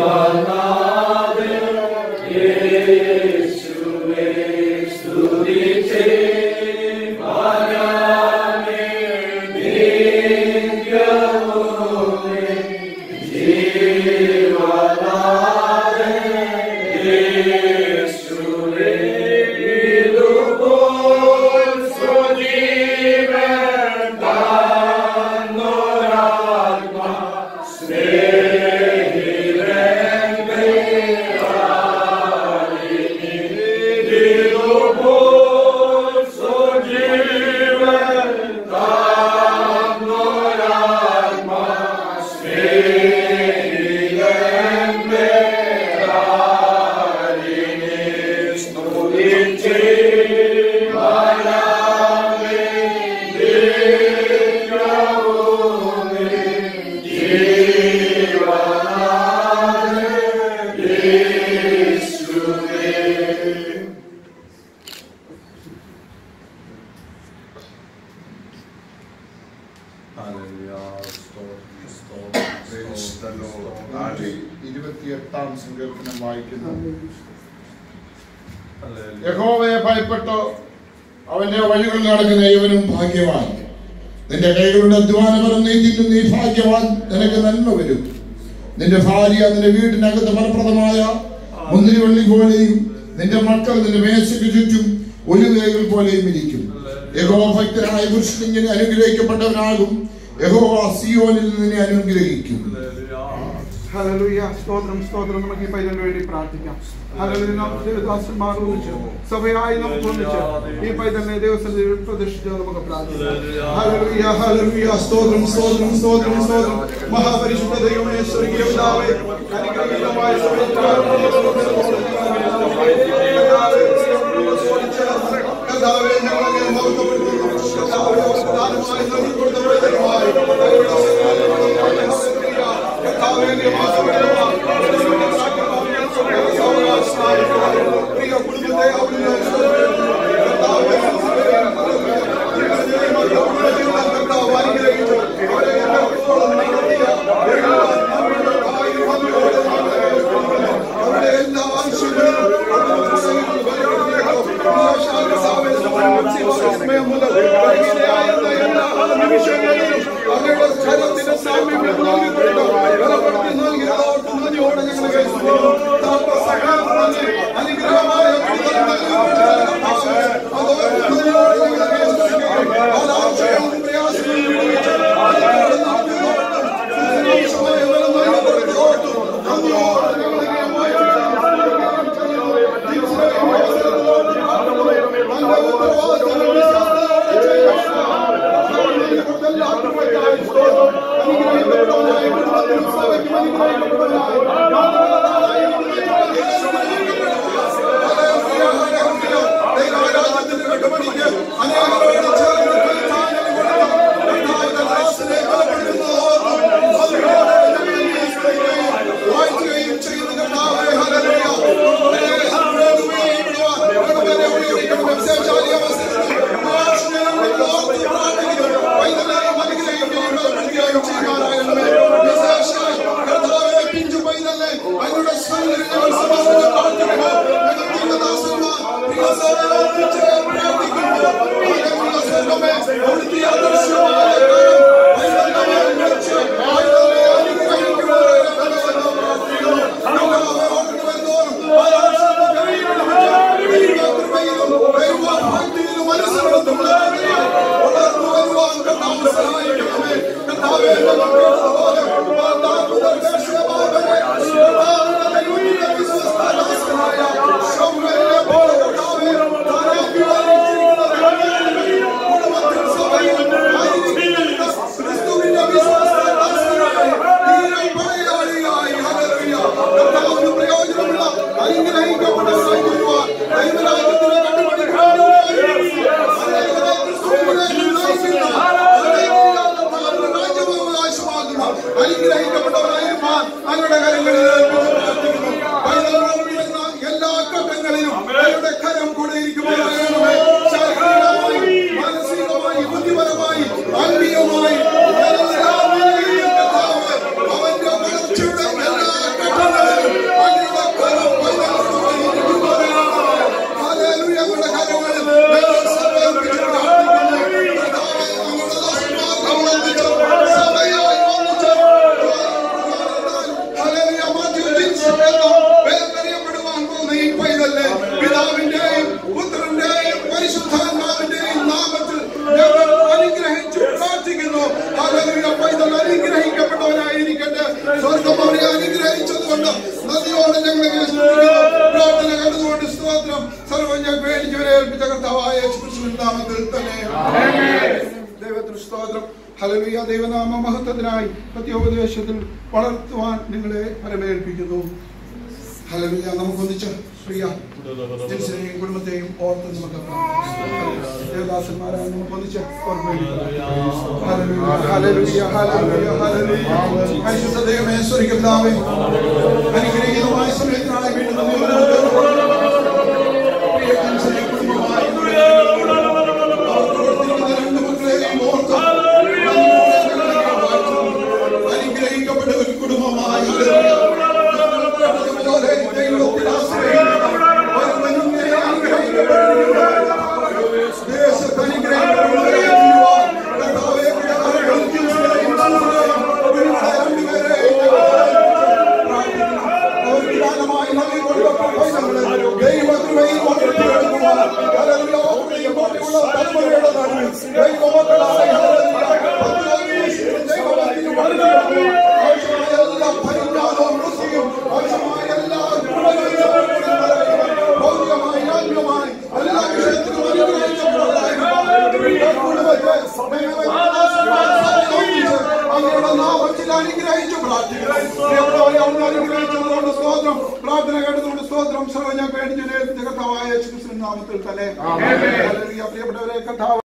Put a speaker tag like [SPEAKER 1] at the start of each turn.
[SPEAKER 1] ഇരുപത്തിയെട്ടാം സങ്കീർത്തനം വായിക്കുന്നു യഹോവയെ ഭയപ്പെട്ടോ അവന്റെ വഴികളിൽ നടക്കുന്ന ഇവനും ഭാഗ്യവാൻ നിന്റെ കൈകളുടെ അധ്വാനപരം നീ തിന്നു നീ ഭാഗ്യവാൻ നിനക്ക് നന്മ വരും നിന്റെ ഭാര്യ നിന്റെ വീടിനകത്ത് ഫലപ്രദമായ മുന്തിരിവള്ളി പോലെയും നിന്റെ മക്കൾ നിന്റെ മേശയ്ക്ക് ചുറ്റും ഒരു കൈകൾ പോലെയും ഇരിക്കും യഹോ ഭക്തനായ പുരുഷൻ ഇങ്ങനെ അനുഗ്രഹിക്കപ്പെട്ടവനാകും യഹോവ സിയോനിൽ നിന്നെ അനുഗ്രഹിക്കും
[SPEAKER 2] ഹല്ലേലൂയ സ്തോത്രം സ്തോത്രം നമുക്ക് ഈ പൈതലിന് വേണ്ടി പ്രാർത്ഥിക്കാം ഹല്ലേലൂയ നമുക്ക് ദാസന്മാർ ഒന്നിച്ച് സഭയായി നമുക്ക് ഒന്നിച്ച് ഈ പൈതലിനെ ദൈവസന്നിധിയിൽ പ്രതിഷ്ഠിച്ച് നമുക്ക് പ്രാർത്ഥിക്കാം ഹല്ലേലൂയ ഹല്ലേലൂയ സ്തോത്രം സ്തോത്രം സ്തോത്രം സ്തോത്രം മഹാപരിശുദ്ധ ദൈവമേ സ്വർഗീയ പിതാവേ അനുഗ്രഹീതമായ കർത്താവേ ഞങ്ങളെ മഹത്വപ്പെടുത്തുന്നു കർത്താവേ അവസാനമായി നൽകി കൊടുത്ത പൈതലുമായി കർത്താവേ നീ പ്രിയ കുടുംബത്തെ അവിടുന്ന് കർത്താവ് അനുഗ്രഹിച്ചു അവരെ അവരുടെ എല്ലാ ആവശ്യങ്ങളും സമയം മുതൽ പരീക്ഷയായിരുന്ന എല്ലാ നിമിഷങ്ങളിലും അവരുടെ കരത്തിന്റെ സാമ്യങ്ങൾ നൽകിക്കൊണ്ട് ബലപ്പെടുത്തി നൽകിയതോർത്ത് നന്ദിയോടെ ഞങ്ങൾ കഴിച്ചു സഹായം നൽകി അനുഗ്രഹമായ വിടുതൽ നൽകിക്കൊണ്ട് അതോർത്ത് നന്ദിയോടെ ഞങ്ങൾ കഴിച്ചു ആവശ്യവും പ്രയാസങ്ങളും വിടുവിച്ച് അതിനോട് നൽകിയതോർത്തും സുരക്ഷിതമായ ബലം നൽകിക്കൊടുത്തതോർത്തും നന്ദിയോടെ ഞങ്ങൾ വായിക്കുകയും ചെയ്യുന്ന കർത്താവേ ഹല്ലേലൂയ Thank you. കൊണ്ട് നദിയോടെ ഞങ്ങൾ ഇങ്ങനെ സ്തുതിക്കുന്നു. പ്രാർത്ഥന കടന്നുകൊണ്ട് സ്തോത്രം സർവ്വം ഞാൻ പേടിച്ചവരെ ഏൽപ്പിച്ച കർത്താവായ യേശുക്രിസ്തുവിൻ നാമത്തിൽ തന്നെ ദൈവത്തിന് സ്തോത്രം ഹല്ലേലൂയ ദൈവനാമ മഹത്വത്തിനായി പത്യോപദേശത്തിൽ വളർത്തുവാൻ നിങ്ങളെ പരമേൽപ്പിക്കുന്നു ഹല്ലേലൂയ നമുക്കൊന്നിച്ച് പ്രിയ ജനസിനെയും കുടുംബത്തെയും ഓർത്ത് നമുക്ക് പ്രാർത്ഥിക്കാം. ദേവദാസന്മാരായ നമുക്കൊന്നിച്ച് ഓർമ്മ ഹല്ലേലൂയ ഹല്ലേലൂയ ഹല്ലേലൂയ പരിശുദ്ധ ദൈവമേ സ്വർഗ്ഗപിതാവേ അനുഗ്രഹീതമായ സമയത്തിനായി വീണ്ടും നന്ദി പറയുന്നു. പ്രിയ ജനസിനെ കുടുംബമായി അവർക്ക് കൊടുത്തിരിക്കുന്ന രണ്ട് മക്കളെയും ഓർത്ത് അനുഗ്രഹിക്കപ്പെട്ട ഒരു കുടുംബമായി അതുപോലെ ദൈവത്തിൽ ആശ്രയിക്കുന്ന ഒരു മനുഷ്യനെ അനുഗ്രഹിക്കപ്പെട്ടിരിക്കുന്നു. ദേശത്ത് അനുഗ്രഹിക്കപ്പെട്ടവരായി തീരുവാൻ കർത്താവേ, പിതാവേ, കളിക്കുകയും നിങ്ങളുടെ രണ്ടുപേരെയും പ്രാർത്ഥിക്കുന്നു. ഒരു കാലമായി നന്ദി കൊണ്ടുപോയി ഞങ്ങളെ ദൈവകൃപയിൽ കൊണ്ടുവരുവാൻ ഹല്ലേലൂയ, ഓർമ്മയും കോട്ടയുള്ള തലമുറയുടെ നടുവിൽ ദൈവമക്കളായ ഹല്ലേലൂയ, ദൈവഭക്തിയും വളർത്തുവാൻ ആവശ്യമായ എല്ലാ പരിജ്ഞാനവും വൃത്തിയും ആവശ്യമായ എല്ലാ ഗുണങ്ങളും ഭൗതികമായി ആത്മീയമായി എല്ലാ വിഷയത്തിലും അനുഗ്രഹിക്കപ്പെട്ടവരായിരിക്കും. കുടുംബത്തെ അങ്ങയുടെ നാമത്തിൽ അനുഗ്രഹിച്ചു പ്രാർത്ഥിക്കുന്നു പ്രിയപ്പെട്ടവരെ അവിടുന്ന് അനുഗ്രഹിച്ചതുകൊണ്ട് സ്തോത്രം പ്രാർത്ഥന കേട്ടതുകൊണ്ട് സ്തോത്രം സർവ്വ ഞാൻ പേടിച്ചു കർത്താവായ യേശുക്രിസ്തുവിൻ നാമത്തിൽ തന്നെ ഹല്ലേലൂയ. പ്രിയപ്പെട്ടവരെ കർത്താവ്